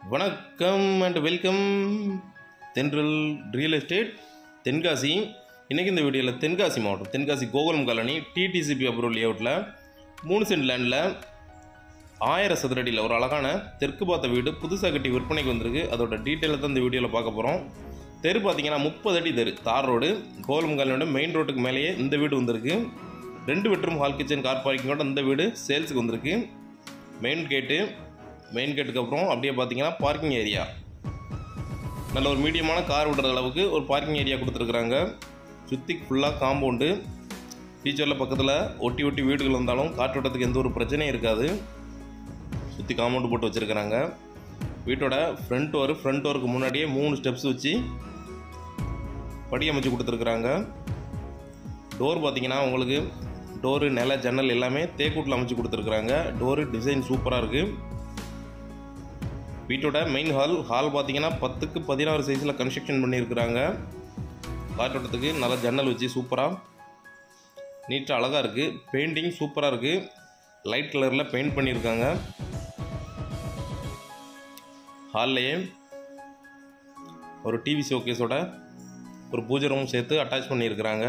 வணக்கம் and welcome Thendral real estate Tenkasi இன்றைக்கி இந்த வீடியோவில் தென்காசி மாவட்டம் Tenkasi Gokulam colony DTCP approval லேஅவுட்டில் மூணு சென்ட் லேண்டில் ஆயிரம் சதுரடியில் ஒரு அழகான தெற்கு பார்த்த வீடு புதுசாக கட்டி விற்பனைக்கு வந்திருக்கு அதோட டீட்டெயிலை தான் இந்த வீடியோவில் பார்க்க போகிறோம் தெரு பார்த்தீங்கன்னா முப்பது அடி தெரு தார் ரோடு கோகுலம் காலனியோட மெயின் ரோட்டுக்கு மேலேயே இந்த வீடு வந்திருக்கு ரெண்டு பெட்ரூம் ஹால் கிச்சன் கார் பார்க்கிங்கோட இந்த வீடு சேல்ஸுக்கு வந்திருக்கு மெயின் கேட்டு மெயின் கேட்டுக்கு அப்புறம் அப்படியே பார்த்தீங்கன்னா பார்க்கிங் ஏரியா நல்ல ஒரு மீடியமான கார் விடுற அளவுக்கு ஒரு பார்க்கிங் ஏரியா கொடுத்துருக்குறாங்க சுற்றி ஃபுல்லாக காம்பவுண்டு ஃபியூச்சரில் பக்கத்தில் ஒட்டி ஒட்டி வீடுகள் வந்தாலும் காற்றோட்டத்துக்கு எந்த ஒரு பிரச்சனையும் இருக்காது சுற்றி காம்பவுண்டு போட்டு வச்சுருக்கிறாங்க வீட்டோட ஃப்ரண்ட் டோர் ஃப்ரண்ட் டோருக்கு முன்னாடியே மூணு ஸ்டெப்ஸ் வச்சு படி அமைச்சு கொடுத்துருக்குறாங்க டோர் பார்த்தீங்கன்னா உங்களுக்கு டோரு நில ஜன்னல் எல்லாமே தேக்கூட்டில் அமைச்சு கொடுத்துருக்குறாங்க டோரு டிசைன் சூப்பராக இருக்குது வீட்டோட மெயின் ஹால் ஹால் பார்த்தீங்கன்னா பத்துக்கு பதினாறு சைஸில் கன்ஸ்ட்ரக்ஷன் பண்ணியிருக்கிறாங்க காற்றோட்டத்துக்கு நல்ல ஜன்னல் வச்சு சூப்பராக நீட்டாக அழகாக இருக்குது பெயிண்டிங் சூப்பராக இருக்குது லைட் கலரில் பெயிண்ட் பண்ணியிருக்காங்க ஹால்லையே ஒரு டிவி ஷோகேஸோட ஒரு பூஜை ரூம் சேர்த்து அட்டாச் பண்ணியிருக்கிறாங்க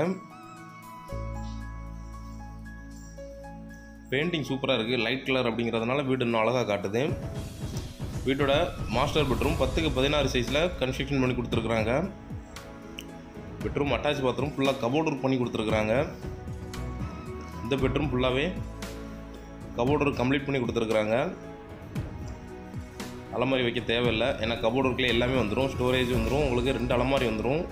பெயிண்டிங் சூப்பராக இருக்குது லைட் கலர் அப்படிங்கிறதுனால வீடு இன்னும் அழகாக காட்டுது வீட்டோட மாஸ்டர் பெட்ரூம் பத்துக்கு பதினாறு சைஸில் கன்ஸ்ட்ரக்ஷன் பண்ணி கொடுத்துருக்குறாங்க பெட்ரூம் அட்டாச் பாத்ரூம் ஃபுல்லாக கபோர்ட் ஒர்க் பண்ணி கொடுத்துருக்குறாங்க இந்த பெட்ரூம் ஃபுல்லாகவே கபோர்ட் ஒர்க் கம்ப்ளீட் பண்ணி கொடுத்துருக்குறாங்க அலமாரி வைக்க தேவையில்லை ஏன்னா கபோர்ட் ஒர்க்கில் எல்லாமே வந்துடும் ஸ்டோரேஜ் வந்துடும் உங்களுக்கு ரெண்டு அலமாரி வந்துடும்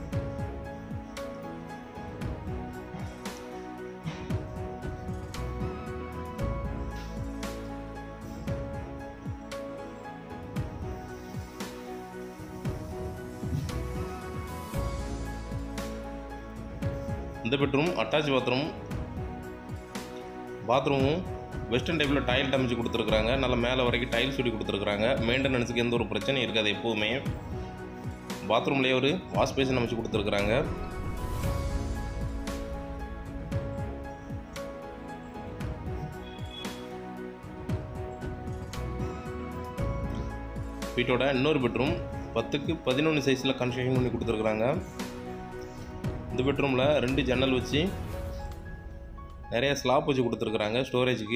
இந்த பெட்ரூம் அட்டாச் பாத்ரூம் பாத்ரூமும் வெஸ்டர்ன் டைப்பில் டைல் அமைச்சு கொடுத்துருக்குறாங்க நல்ல மேலே வரைக்கும் டைல்ஸ் ஒட்டி கொடுத்துருக்குறாங்க மெயின்டெனன்ஸுக்கு எந்த ஒரு பிரச்சனையும் இருக்காது எப்போவுமே பாத்ரூம்லேயே ஒரு வாஷ் பேஷன் அமைச்சு கொடுத்துருக்குறாங்க வீட்டோட இன்னொரு பெட்ரூம் பத்துக்கு பதினொன்று சைஸில் கன்ஸ்ட்ரக்ஷன் பண்ணி கொடுத்துருக்குறாங்க இந்த பெட்ரூமில் ரெண்டு ஜன்னல் வச்சு நிறைய ஸ்லாப் வச்சு கொடுத்துருக்குறாங்க ஸ்டோரேஜுக்கு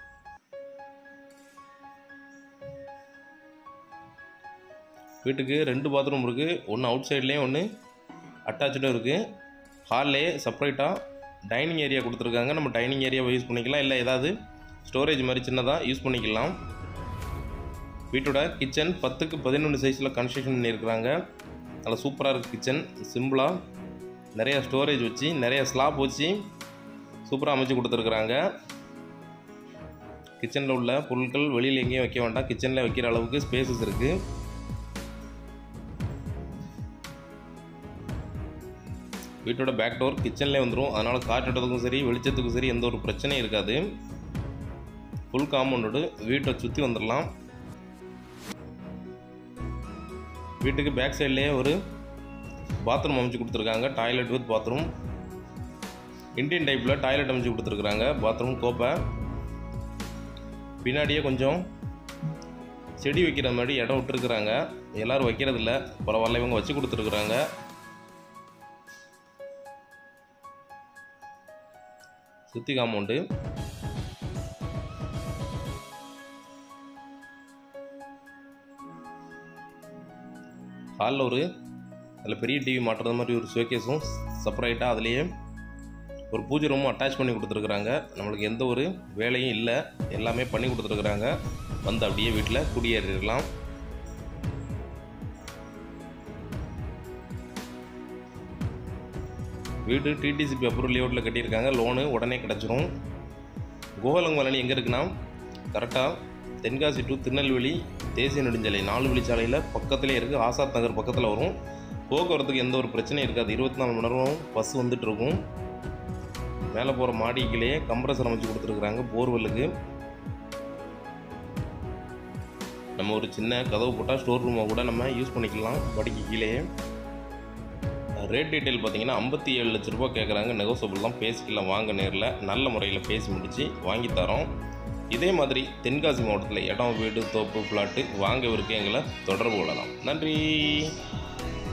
வீட்டுக்கு ரெண்டு பாத்ரூம் இருக்குது ஒன்று அவுட் சைட்லேயும் ஒன்று அட்டாச்சுடும் இருக்குது ஹால்லே செப்பரேட்டாக டைனிங் ஏரியா கொடுத்துருக்காங்க நம்ம டைனிங் ஏரியாவை யூஸ் பண்ணிக்கலாம் இல்லை ஏதாவது ஸ்டோரேஜ் மாதிரி சின்னதாக யூஸ் பண்ணிக்கலாம் வீட்டோட கிச்சன் பத்துக்கு பதினொன்று சைஸில் கன்ஸ்ட்ரக்ஷன் பண்ணியிருக்கிறாங்க நல்லா சூப்பராக இருக்குது கிச்சன் சிம்பிளாக நிறைய ஸ்டோரேஜ் வச்சு நிறைய ஸ்லாப் வச்சு சூப்பராக அமைச்சு கொடுத்துருக்குறாங்க கிச்சனில் உள்ள பொருட்கள் வெளியில் எங்கேயும் வைக்க வேண்டாம் கிச்சனில் வைக்கிற அளவுக்கு ஸ்பேசஸ் இருக்குது வீட்டோட பேக் டோர் கிச்சன்லேயே வந்துடும் அதனால் காற்றோட்டத்துக்கும் சரி வெளிச்சத்துக்கும் சரி எந்த ஒரு பிரச்சனையும் இருக்காது ஃபுல் காம்பவுண்டோடு வீட்டை சுற்றி வந்துடலாம் வீட்டுக்கு பேக் சைட்லேயே ஒரு பாத்ரூம் அமைச்சு கொடுத்துருக்காங்க டாய்லெட் வித் பாத்ரூம் இந்தியன் டைப்பில் டாய்லெட் அமைச்சு கொடுத்துருக்குறாங்க பாத்ரூம் கோப்பை பின்னாடியே கொஞ்சம் செடி வைக்கிற மாதிரி இடம் விட்டுருக்குறாங்க எல்லோரும் வைக்கிறதில்ல பரவாயில்ல இவங்க வச்சு கொடுத்துருக்குறாங்க சுற்றி காம்பவுண்டு ஹாலில் ஒரு அதில் பெரிய டிவி மாட்டுறது மாதிரி ஒரு ஷோகேஸும் செப்பரேட்டாக அதுலேயே ஒரு பூஜை ரூமும் அட்டாச் பண்ணி கொடுத்துருக்குறாங்க நம்மளுக்கு எந்த ஒரு வேலையும் இல்லை எல்லாமே பண்ணி கொடுத்துருக்குறாங்க வந்து அப்படியே வீட்டில் குடியேறிடலாம் வீடு டிடிசிபி அப்ரூவல் லேஅவுட்டில் கட்டியிருக்காங்க லோனு உடனே கிடச்சிரும் கோவலங்கமலனி எங்கே இருக்குன்னா கரெக்டாக தென்காசி டு திருநெல்வேலி தேசிய நெடுஞ்சாலை நாலு வழிச்சாலையில் பக்கத்துலேயே இருக்குது ஆசாத் நகர் பக்கத்தில் வரும் போக்குவரத்துக்கு எந்த ஒரு பிரச்சனையும் இருக்காது இருபத்தி நாலு மணி நேரம் பஸ் வந்துட்டு இருக்கும் மேலே போகிற மாடிக்கிலேயே கம்ப்ரஸர் அமைச்சு கொடுத்துருக்குறாங்க போர்வெல்லுக்கு நம்ம ஒரு சின்ன கதவு போட்டால் ஸ்டோர் ரூமை கூட நம்ம யூஸ் பண்ணிக்கலாம் படிக்கு கீழே ரேட் டீட்டெயில் பார்த்தீங்கன்னா ஐம்பத்தி ஏழு லட்ச ரூபா கேட்குறாங்க நெகோசபிள் தான் பேசிக்கலாம் வாங்க நேரில் நல்ல முறையில் பேசி முடித்து வாங்கி தரோம் இதே மாதிரி தென்காசி மாவட்டத்தில் இடம் வீடு தோப்பு ஃப்ளாட்டு வாங்கவிருக்கு எங்களை தொடர்பு கொள்ளலாம் நன்றி